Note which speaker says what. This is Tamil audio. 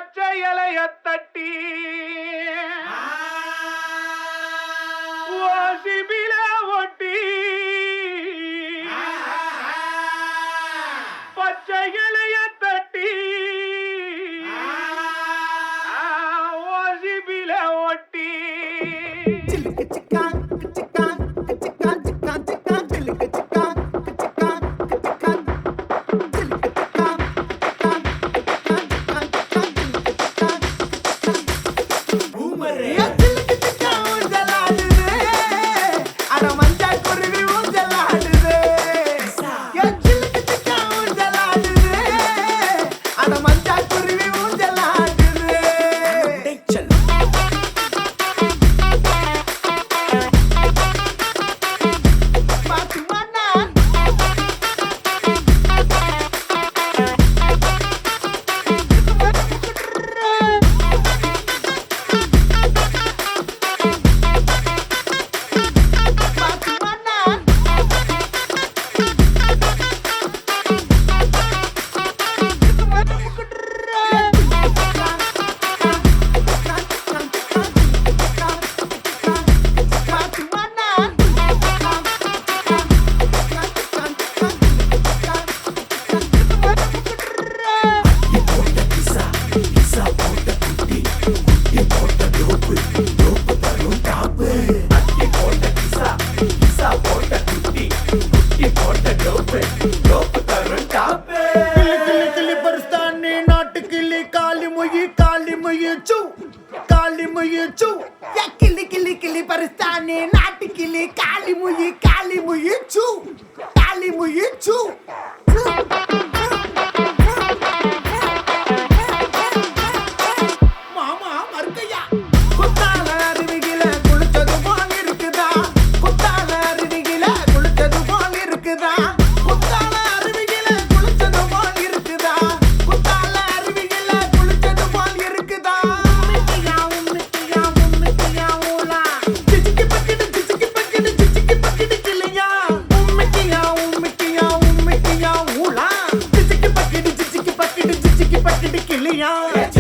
Speaker 1: பச்சை இலைய தட்டி ஓசிபில ஒட்டி பச்சை இலைய தட்டி ஓசிபில ஒட்டி
Speaker 2: சிலுக்கு சிக்கான் சிக்கான் சிக்கான் சிக்கான் சிக்கான் சிலுக்கு சிக்கான் சிக்கான் சிக்கான் சிலுக்கு சிக்கான் சிக்கான் சிக்கான் சிக்கான் சிக்கான் பூமரே சிலுக்கு சிக்கான் ஊஞ்சலாடுது அட மஞ்சள் குருவி ஊஞ்சலாடுது என் சிலுக்கு சிக்கான் ஊஞ்சலாடுது அட மஞ்சள் குருவி ஊஞ்சலாடுது பாத்து மன்னா பாத்து மன்னா பாத்து மன்னா கிளி கிளி கிளி பரிஸ்தானி நாட்டு கிளி காலி மொழி காலி மொழி சூ காலி மொழி சூ யா கிளி கிளி கிளி பரிஸ்தானி நாட்டு கிளி காலி மொழி காலி மொழி சூ காலி மொழி சூ மாமா மறுக்கையா குத்தால அருவிகில குளிச்சது போல் இருக்குதா குத்தால அருவிகில குளிச்சது போல் இருக்குதா குத்தால அருவிகில குளிச்சது போல் இருக்குதா குத்தால அருவிகில குளிச்சது போல் இருக்குதா உம்மிட்டியா உம்மிட்டியா உம்மிட்டியா ஊலா சிச்சிக்கி பக்கிடு சிச்சிக்கி பக்கிடு சிச்சிக்கி பக்கிடு கிளியா உம்மிட்டியா உம்மிட்டியா உம்மிட்டியா ஊலா சிச்சிக்கி பக்கிடு சிச்சிக்கி பக்கிடு சிச்சிக்கி பக்கிடு கிளியா